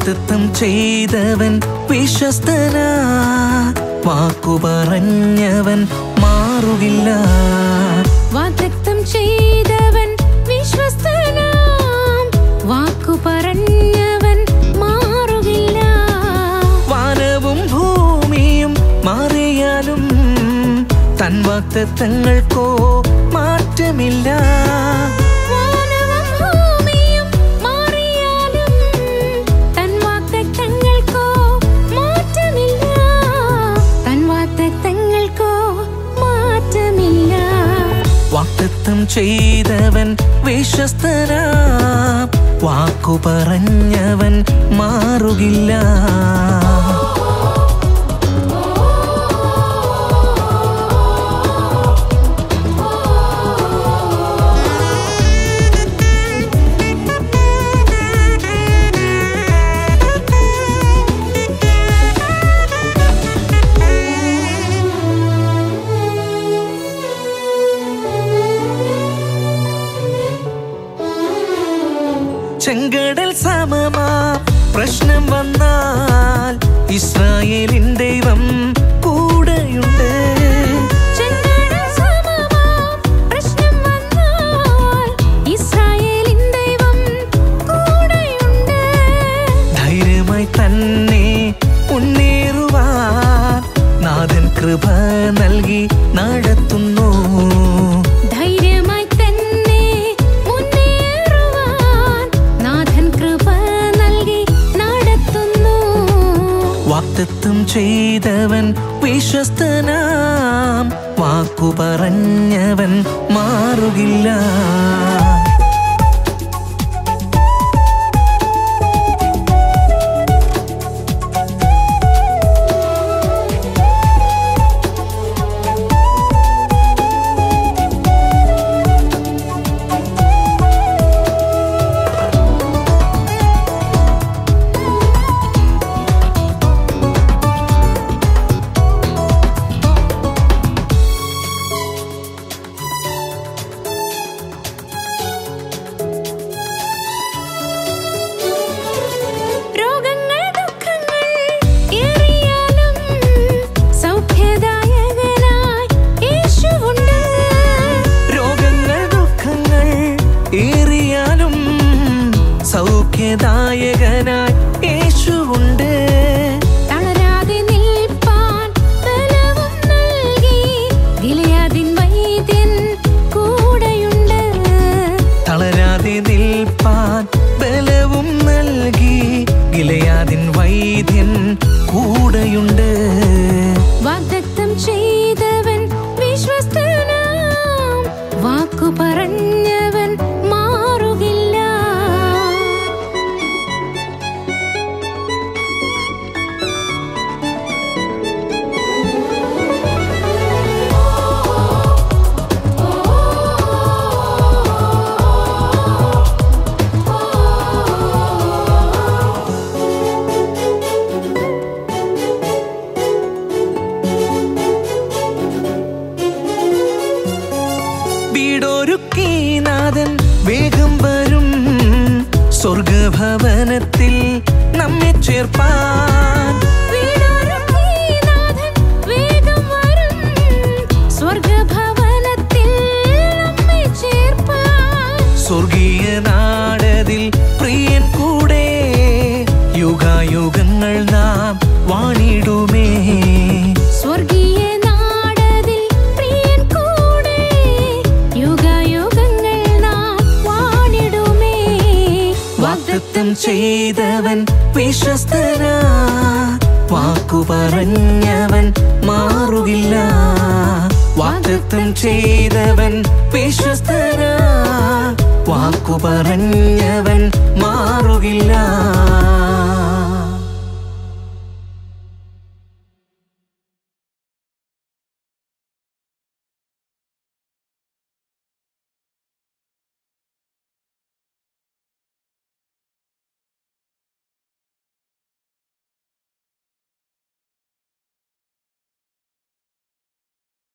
വാക്തത്വം ചെയ്തവൻ വിശ്വസ്തനാ വാക്കു പറഞ്ഞവൻ മാറുകില്ല വാഗ്ദത്തം ചെയ്തവൻ വിശ്വസ്തനാം വാക്കു പറഞ്ഞവൻ മാറുകില്ല വാനവും ഭൂമിയും മാറിയാലും തൻ വാക്തത്വങ്ങൾക്കോ മാറ്റമില്ല വാനവും ഭൂമിയും മാറിയാലും തൻ വാഗ്ദത്തങ്ങൾക്കോ മാറ്റമില്ല തൻ വാഗ്ദത്തങ്ങൾക്കോ മാറ്റമില്ല വാക്തത്വം ചെയ്തവൻ വിശ്വസ്തനാ വാക്കു പറഞ്ഞവൻ മാറുകില്ല ചെങ്കടൽ സമമാ പ്രശ്നം വന്നാൽ ഇസ്രായേലിൻ ദൈവം കൂടെയുണ്ട് ചെങ്കടൽ സമമാം പ്രശ്നം വന്നാൽ ഇസ്രായേലിൻ ദൈവം കൂടെയുണ്ട് ധൈര്യമായി തന്നെ മുന്നേറുവാൻ നാഥൻ കൃപ നൽകി നടത്തുന്നു ധൈര്യമായി തന്നെ മുന്നേറുവാൻ നാഥൻ കൃപ നൽകി നടത്തുന്നു വാക്തത്വം ചെയ്തവൻ വിശ്വസ്തനാം വാക്കു പറഞ്ഞവൻ മാറുകില്ല രോഗങ്ങൾ ദുഃഖങ്ങൾ ഏറിയാലും സൗഖ്യദായകനായി യേശുവുണ്ട് രോഗങ്ങൾ ദുഃഖങ്ങൾ ഏറിയാലും സൗഖ്യദായകനായി യേശുവുണ്ട് തളരാതെ നിൽപ്പാൻ ബലവും നൽകി ഗിലെയാദിൻ വൈദ്യൻ കൂടെയുണ്ട് തളരാതെ നിൽപ്പാൻ ബലവും നൽകി ഗിലയാദിൻ വൈദ്യൻ കൂടെയുണ്ട് വാഗ്ദത്തം ചെയ്തവൻ വിശ്വസ്തനാം വാക്കു പറഞ്ഞവൻ മാറുകില്ല വീടൊരുക്കി നാഥൻ വേഗം വരും സ്വർഗഭവനത്തിൽ നമ്മെ ചേർപ്പാൻ വീടൊരുക്കി നാഥൻ വേഗം വരും സ്വർഗഭവനത്തിൽ നമ്മെ ചേർപ്പാൻ സ്വർഗീയ നാടതിൽ പ്രിയൻ കൂടെ യുഗായുഗങ്ങൾ നാം വാണിടുമേ സ്വർഗീയ നാടതിൽ പ്രിയൻ കൂടെ യുഗയുഗങ്ങൾ നാം വാണിടുമേ വാഗ്ദത്തം ചെയ്തവൻ വിശ്വസ്തനാ വാക്കു പറഞ്ഞവൻ മാറുകില്ല വാഗ്ദത്തം ചെയ്തവൻ വിശ്വസ്തനാ വാക്കു പറഞ്ഞവൻ മാറുകില്ല